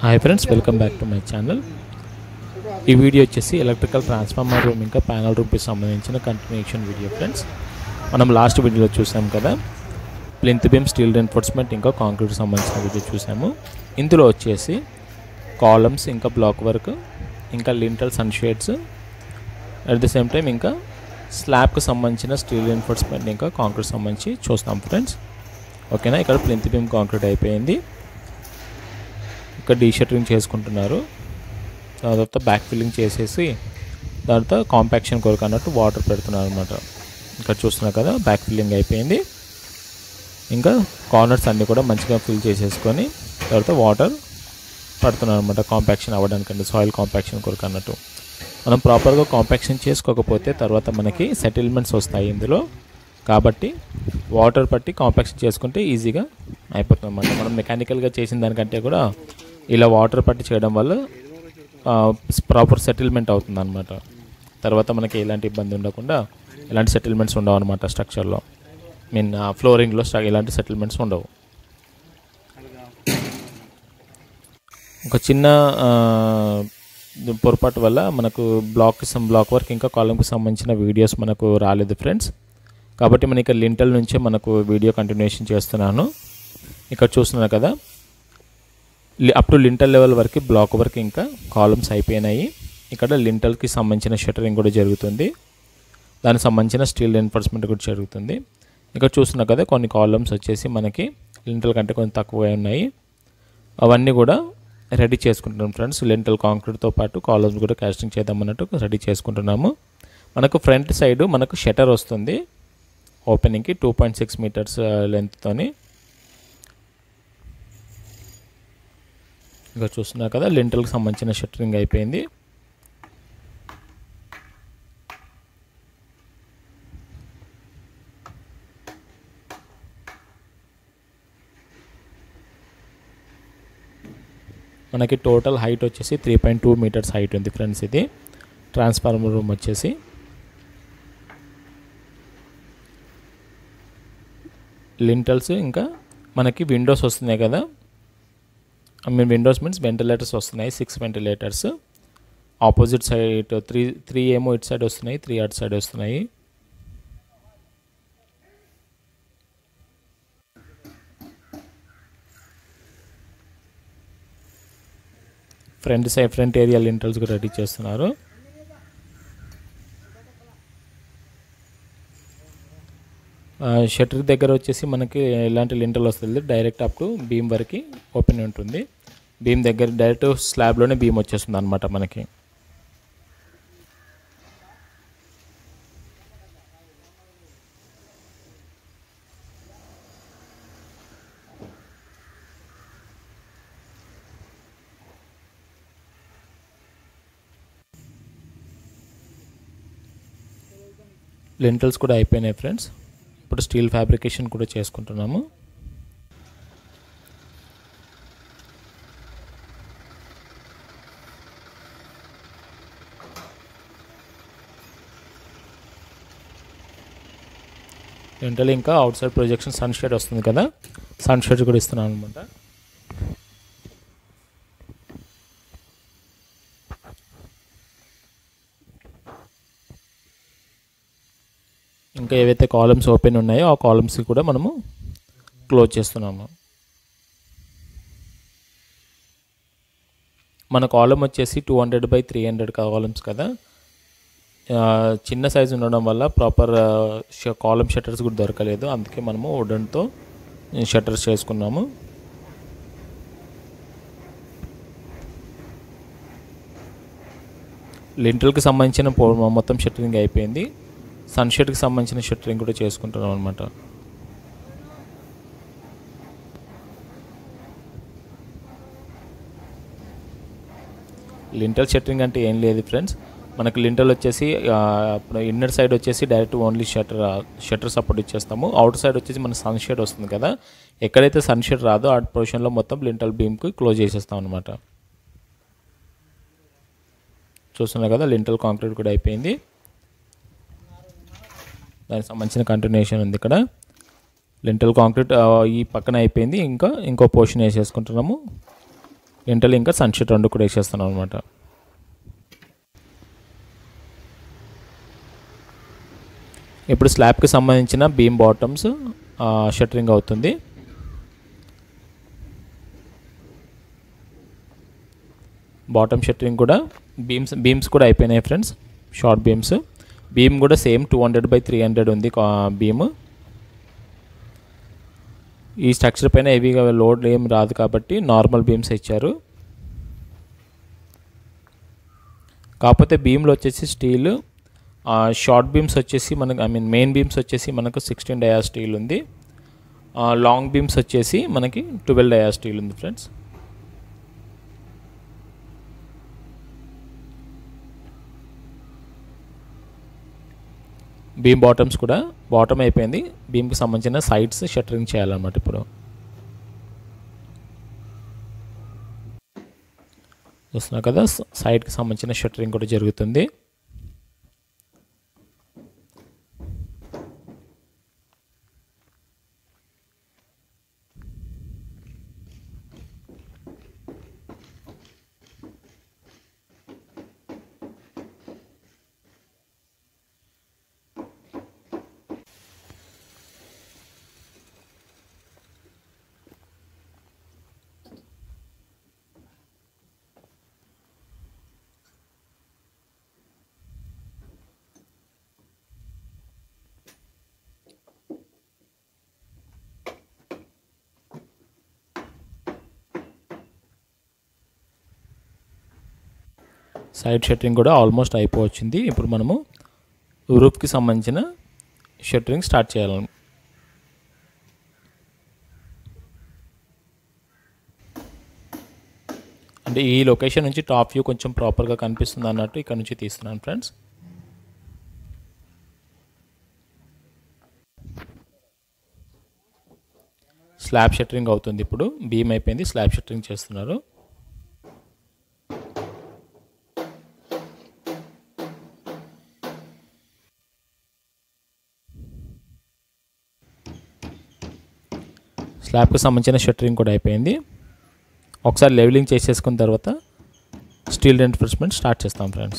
hi friends welcome back to my channel ఈ video వచ్చేసి electrical transformer room ఇంకా panel రూమ్కి సంబంధించిన కంటిన్యూషన్ వీడియో ఫ్రెండ్స్ మనం లాస్ట్ వీడియోలో చూసాం కదా ప్లింత్ బీమ్ స్టీల్ ఎన్ఫోర్స్మెంట్ ఇంకా కాంక్రీట్ సంబంధించిన వీడియో చూసాము ఇందులో వచ్చేసి కాలమ్స్ ఇంకా బ్లాక్ వర్క్ ఇంకా lintel sunshades at the same time ఇంకా స్లాబ్కి సంబంధించిన స్టీల్ ఎన్ఫోర్స్మెంట్ ఇంకా కాంక్రీట్ సంబంధించి చూస్తాం ఫ్రెండ్స్ ఓకేనా ఇక్కడ ప్లింత్ బీమ్ కాంక్రీట్ అయిపోయింది ఇక్కడ డీ షట్టరింగ్ చేసుకుంటున్నారు తర్వాత బ్యాక్ ఫిల్లింగ్ చేసేసి తర్వాత కాంపాక్షన్ కొరకు అన్నట్టు వాటర్ పెడుతున్నారు అనమాట ఇక్కడ చూస్తున్నారు కదా బ్యాక్ ఫిల్లింగ్ అయిపోయింది ఇంకా కార్నర్స్ అన్నీ కూడా మంచిగా ఫిల్ చేసేసుకొని తర్వాత వాటర్ పడుతున్నారు అనమాట కాంపాక్షన్ అవ్వడానికండి సాయిల్ కాంపాక్షన్ కొరకు అన్నట్టు మనం ప్రాపర్గా కాంపాక్షన్ చేసుకోకపోతే తర్వాత మనకి సెటిల్మెంట్స్ వస్తాయి ఇందులో కాబట్టి వాటర్ పట్టి కాంపాక్షన్ చేసుకుంటే ఈజీగా అయిపోతుంది అనమాట మనం మెకానికల్గా చేసిన దానికంటే కూడా ఇలా వాటర్ పట్టి చేయడం వల్ల ప్రాపర్ సెటిల్మెంట్ అవుతుంది అనమాట తర్వాత మనకి ఎలాంటి ఇబ్బంది ఉండకుండా ఎలాంటి సెటిల్మెంట్స్ ఉండవు అనమాట స్ట్రక్చర్లో మీన్ ఫ్లోరింగ్లో ఎలాంటి సెటిల్మెంట్స్ ఉండవు ఒక చిన్న ఆ, పొరపాటు వల్ల మనకు బ్లాక్ బ్లాక్ వర్క్ ఇంకా కాలంకి సంబంధించిన వీడియోస్ మనకు రాలేదు ఫ్రెండ్స్ కాబట్టి మన ఇక్కడ లింటల్ నుంచే మనకు వీడియో కంటిన్యూషన్ చేస్తున్నాను ఇక్కడ చూస్తున్నారు కదా అప్ టు లింటల్ లెవెల్ వరకు బ్లాక్ వర్క్ ఇంకా కాలమ్స్ అయిపోయినాయి ఇక్కడ లింటల్కి సంబంధించిన షటరింగ్ కూడా జరుగుతుంది దానికి సంబంధించిన స్టీల్ ఎన్ఫోర్స్మెంట్ కూడా జరుగుతుంది ఇక్కడ చూస్తున్నారు కదా కొన్ని కాలమ్స్ వచ్చేసి మనకి లింటల్ కంటే కొంచెం తక్కువ ఉన్నాయి అవన్నీ కూడా రెడీ చేసుకుంటున్నాం ఫ్రెండ్స్ లెంటల్ కాంక్రీట్తో పాటు కాలమ్స్ కూడా కాస్టింగ్ చేద్దామన్నట్టు రెడీ చేసుకుంటున్నాము మనకు ఫ్రంట్ సైడ్ మనకు షటర్ వస్తుంది ఓపెనింగ్కి టూ పాయింట్ సిక్స్ మీటర్స్ లెంత్తోని ఇంకా చూస్తున్నారు కదా లెంటల్కి సంబంధించిన షట్టరింగ్ అయిపోయింది మనకి టోటల్ హైట్ వచ్చేసి three point two metres height ఉంది ఫ్రెండ్స్ ఇది ట్రాన్స్ఫార్మర్ రూమ్ వచ్చేసి లింటల్స్ ఇంకా మనకి విండోస్ వస్తున్నాయి కదా I mean windows means ventilators వస్తున్నాయి six ventilators opposite side three three ఏమో ఇటు సైడ్ వస్తున్నాయి త్రీ అటు సైడ్ వస్తున్నాయి front side front area lintels కూడా రెడీ చేస్తున్నారు షటర్ దగ్గర వచ్చేసి మనకి ఎలాంటి లింటల్ వస్తుంది డైరెక్ట్ అప్ టు బీమ్ వరకు ఓపెన్ ఉంటుంది బీమ్ దగ్గర డైరెక్ట్ స్లాబ్లోనే బీమ్ వచ్చేస్తుంది అనమాట మనకి లెంటల్స్ కూడా అయిపోయినాయి ఫ్రెండ్స్ ఇప్పుడు స్టీల్ ఫ్యాబ్రికేషన్ కూడా చేసుకుంటున్నాము లెంటల్ ఇంకా outside projection sunshade వస్తుంది కదా సన్ షేడ్ కూడా ఇస్తున్నాను అనమాట ఇంకా ఏవైతే కాలమ్స్ ఓపెన్ ఉన్నాయో ఆ కాలమ్స్ కూడా మనము క్లోజ్ చేస్తున్నాము మన కాలం వచ్చేసి two hundred by three hundred columns కదా ఆ, చిన్న సైజు ఉండడం వల్ల ప్రాపర్ కాలం షట్టర్స్ కూడా దొరకలేదు అందుకే మనము వుడన్తో షట్టర్స్ చేసుకున్నాము లింటల్కి సంబంధించిన పో- మొత్తం షట్టరింగ్ అయిపోయింది సన్షెడ్కి సంబంధించిన షట్టరింగ్ కూడా చేసుకుంటున్నాం అనమాట లింటల్ షట్టరింగ్ అంటే ఏం లేదు ఫ్రెండ్స్ మనకు లింటల్ వచ్చేసి ఇన్నర్ సైడ్ వచ్చేసి direct only shutter shutter support ఇచ్చేస్తాము అవుట్ సైడ్ వచ్చేసి మన సన్ షేడ్ వస్తుంది కదా ఎక్కడైతే సన్ షేడ్ రాదో ఆ పొజిషన్లో మొత్తం లింటల్ బీమ్కి క్లోజ్ చేసేస్తాం అనమాట చూస్తున్నారు కదా లింటల్ కాంక్రీట్ కూడా అయిపోయింది దానికి సంబంధించిన కంటిన్యూషన్ ఉంది ఇక్కడ లింటల్ కాంక్రీట్ ఈ పక్కన అయిపోయింది ఇంకా ఇంకో పోర్షన్ వేసేసుకుంటున్నాము ఇంటర్ ఇంకా సన్షెట్ రెండు కూడా వేసేస్తున్నాం అనమాట ఇప్పుడు స్లాబ్కి సంబంధించిన బీమ్ బాటమ్స్ షట్టరింగ్ అవుతుంది బాటమ్ షట్టరింగ్ కూడా బీమ్స్ బీమ్స్ కూడా అయిపోయినాయి ఫ్రెండ్స్ షార్ట్ బీమ్స్ బీమ్ కూడా same two hundred by three hundred ఉంది బీమ్ ఈ స్ట్రక్చర్ పైన హెవీగా లోడ్ ఏం రాదు కాబట్టి నార్మల్ బీమ్స్ ఇచ్చారు కాకపోతే బీమ్లో వచ్చేసి స్టీల్ షార్ట్ బీమ్స్ వచ్చేసి మనకు ఐ మీన్ మెయిన్ బీమ్స్ వచ్చేసి మనకు సిక్స్టీన్ డయా స్టీల్ ఉంది లాంగ్ బీమ్స్ వచ్చేసి మనకి ట్వెల్వ్ డయా స్టీల్ ఉంది ఫ్రెండ్స్ బీమ్ బాటమ్స్ కూడా బాటమ్ అయిపోయింది బీమ్కి సంబంధించిన సైడ్స్ షట్టరింగ్ చేయాలన్నమాట ఇప్పుడు చూస్తున్నా కదా సైడ్కి సంబంధించిన షట్టరింగ్ కూడా జరుగుతుంది సైడ్ షట్టరింగ్ కూడా ఆల్మోస్ట్ అయిపోవచ్చింది ఇప్పుడు మనము రూఫ్కి సంబంధించిన షట్టరింగ్ స్టార్ట్ చేయాలి అంటే ఈ లొకేషన్ నుంచి టాప్ వ్యూ కొంచెం ప్రాపర్గా కనిపిస్తుంది అన్నట్టు ఇక్కడ నుంచి తీస్తున్నాను ఫ్రెండ్స్ స్లాబ్ షట్టరింగ్ అవుతుంది ఇప్పుడు బీమ్ అయిపోయింది స్లాబ్ షట్టరింగ్ చేస్తున్నారు స్లాబ్కి సంబంధించిన షట్టరింగ్ కూడా అయిపోయింది ఒకసారి లెవెలింగ్ చేసేసుకున్న తర్వాత స్టీల్ రెంఫోర్స్మెంట్ స్టార్ట్ చేస్తాం ఫ్రెండ్స్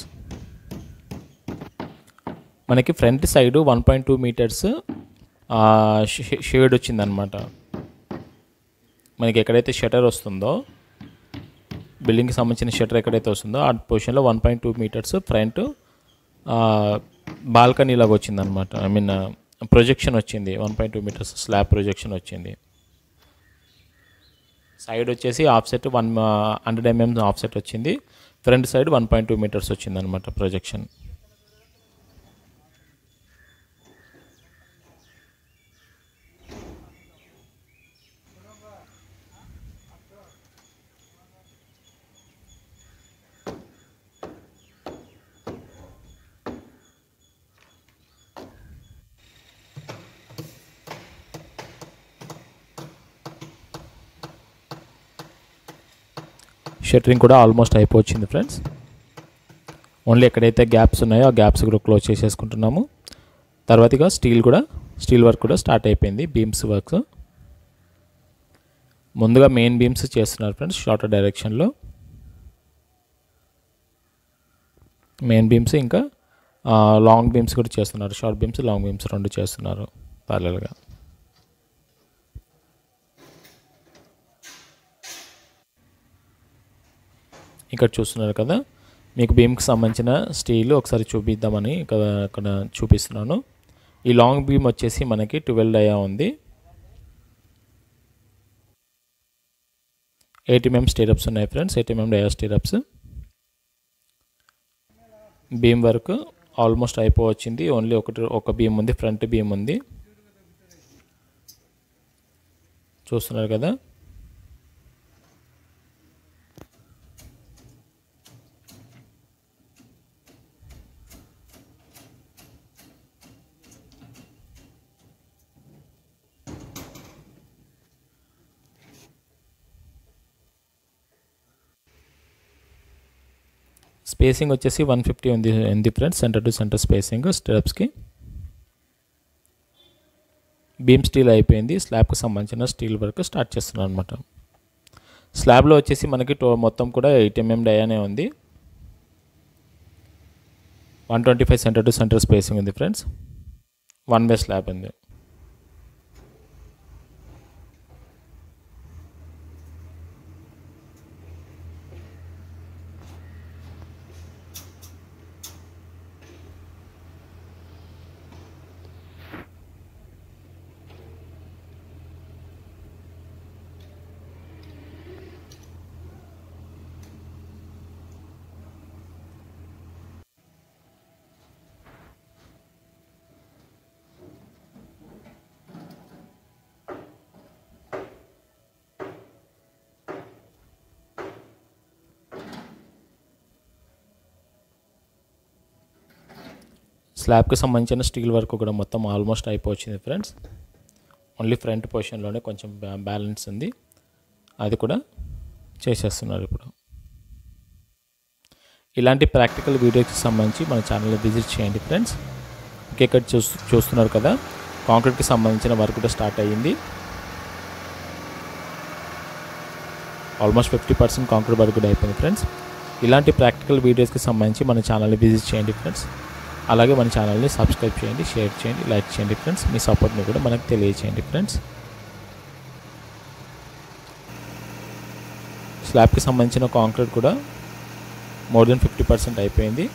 మనకి front side one point two metres shade వచ్చిందనమాట మనకి ఎక్కడైతే షటర్ వస్తుందో బిల్డింగ్కి సంబంధించిన షటర్ ఎక్కడైతే వస్తుందో ఆ పొజిషన్లో one point two metres front balcony లాగా వచ్చిందనమాట ఐ మీన్ ప్రొజెక్షన్ వచ్చింది one point two metres slab projection వచ్చింది సైడ్ వచ్చేసి offset one hundred mm offset వచ్చింది front side one point two metres వచ్చింది అనమాట ప్రొజెక్షన్ షట్టరింగ్ కూడా ఆల్మోస్ట్ అయిపోవచ్చింది ఫ్రెండ్స్ ఓన్లీ ఎక్కడైతే గ్యాప్స్ ఉన్నాయో ఆ గ్యాప్స్ కూడా క్లోజ్ చేసేసుకుంటున్నాము తర్వాతగా స్టీల్ కూడా స్టీల్ వర్క్ కూడా స్టార్ట్ అయిపోయింది బీమ్స్ వర్క్స్ ముందుగా మెయిన్ బీమ్స్ చేస్తున్నారు ఫ్రెండ్స్ షార్టర్ డైరెక్షన్లో మెయిన్ బీమ్స్ ఇంకా లాంగ్ బీమ్స్ కూడా చేస్తున్నారు షార్ట్ బీమ్స్ లాంగ్ బీమ్స్ రెండు చేస్తున్నారు ప్యారల్గా ఇక్కడ చూస్తున్నారు కదా మీకు బీమ్కి సంబంధించిన స్టీల్ ఒకసారి చూపిద్దామని ఇక్కడ ఇక్కడ చూపిస్తున్నాను ఈ లాంగ్ బీమ్ వచ్చేసి మనకి ట్వెల్వ్ డయా ఉంది ఎయిటీ ఎంఎం స్టీరప్స్ ఉన్నాయి friends eighty mm dia stirrups beam work almost అయిపోవచ్చింది ఓన్లీ ఒకటి ఒక బీమ్ ఉంది ఫ్రంట్ బీమ్ ఉంది చూస్తున్నారు కదా స్పేసింగ్ వచ్చేసి వన్ ఫిఫ్టీ ఉంది ఉంది friends centre to centre spacing స్టెప్స్కి బీమ్ స్టీల్ అయిపోయింది స్లాబ్కి సంబంధించిన స్టీల్ వర్క్ స్టార్ట్ చేస్తున్నాను అనమాట స్లాబ్లో వచ్చేసి మనకి టో మొత్తం కూడా ఎయిట్ ఎంఎం డయానే ఉంది one twenty five centre to centre spacing ఉంది ఫ్రెండ్స్ వన్ వే స్లాబ్ ఉంది స్లాబ్కి సంబంధించిన స్టీల్ వర్క్ కూడా మొత్తం ఆల్మోస్ట్ అయిపోయింది ఫ్రెండ్స్ ఓన్లీ ఫ్రంట్ పొజిషన్లోనే కొంచెం బ్యా బ్యాలెన్స్ ఉంది అది కూడా చేసేస్తున్నారు ఇప్పుడు ఇలాంటి ప్రాక్టికల్ వీడియోకి సంబంధించి మన ఛానల్ని విజిట్ చేయండి ఫ్రెండ్స్ ఓకే ఇక్కడ చూస్తూ చూస్తున్నారు కదా కాంక్రీట్కి సంబంధించిన వర్క్ కూడా స్టార్ట్ అయ్యింది almost fifty percent concrete work కూడా అయిపోయింది ఫ్రెండ్స్ ఇలాంటి ప్రాక్టికల్ వీడియోస్కి సంబంధించి మన ఛానల్ని విజిట్ చేయండి ఫ్రెండ్స్ అలాగే మన ఛానల్ని సబ్స్క్రైబ్ చేయండి షేర్ చేయండి లైక్ చేయండి ఫ్రెండ్స్ మీ సపోర్ట్ని కూడా మనకు తెలియచేయండి ఫ్రెండ్స్ స్లాబ్కి సంబంధించిన కాంక్రీట్ కూడా మోర్ దెన్ ఫిఫ్టీ పర్సెంట్ అయిపోయింది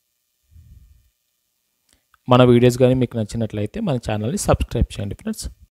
మన వీడియోస్ కానీ మీకు నచ్చినట్లయితే మన ఛానల్ని సబ్స్క్రైబ్ చేయండి ఫ్రెండ్స్